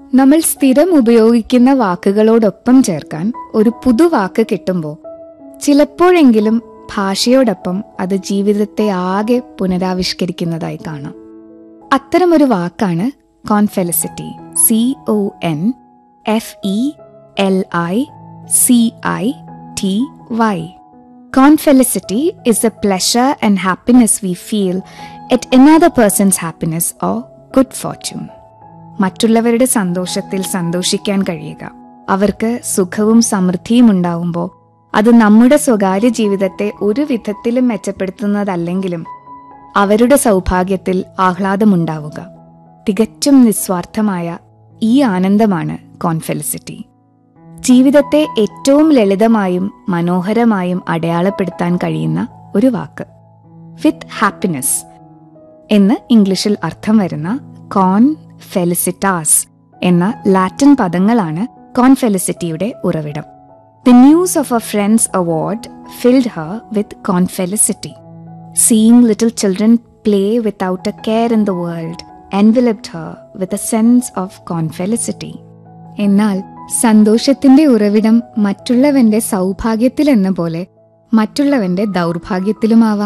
നമ്മൾ സ്ഥിരം ഉപയോഗിക്കുന്ന വാക്കുകളോടൊപ്പം ചേർക്കാൻ ഒരു പുതുവാക്ക് കിട്ടുമ്പോൾ ചിലപ്പോഴെങ്കിലും ഭാഷയോടൊപ്പം അത് ജീവിതത്തെ ആകെ പുനരാവിഷ്കരിക്കുന്നതായി കാണാം അത്തരമൊരു വാക്കാണ് confelicity C O N F E L I C I T Y Confelicity is the pleasure and happiness we feel at another person's happiness or good fortune. മറ്റുള്ളവരുടെ സന്തോഷത്തിൽ സന്തോഷിക്കാൻ കഴിയുക അവർക്ക് സുഖവും സമൃദ്ധിയും ഉണ്ടാവുമ്പോൾ അത് നമ്മുടെ സ്വകാര്യ ജീവിതത്തെ ഒരു വിധത്തിലും മെച്ചപ്പെടുത്തുന്നതല്ലെങ്കിലും അവരുടെ സൗഭാഗ്യത്തിൽ ആഹ്ലാദമുണ്ടാവുക തികച്ചും നിസ്വാർത്ഥമായ ഈ ആനന്ദമാണ് കോൺഫെലിസിറ്റി ജീവിതത്തെ ഏറ്റവും ലളിതമായും മനോഹരമായും അടയാളപ്പെടുത്താൻ കഴിയുന്ന ഒരു വാക്ക് വിത്ത് ഹാപ്പിനെസ് എന്ന് ഇംഗ്ലീഷിൽ അർത്ഥം വരുന്ന കോൺ ഫെലിസിറ്റാസ് എന്ന ലാറ്റിൻ പദങ്ങളാണ് കോൺഫെലിസിറ്റിയുടെ ഉറവിടം the news of a friend's award filled her with confelicity seeing little children play without a care in the world enveloped her with a sense of confelicity എന്നാൽ സന്തോഷത്തിന്റെ ഉറവിടം മറ്റുള്ളവന്റെ സൗഭാഗ്യത്തിലെന്ന പോലെ മറ്റുള്ളവന്റെ ദൗർഭാഗ്യത്തിലുമാവാം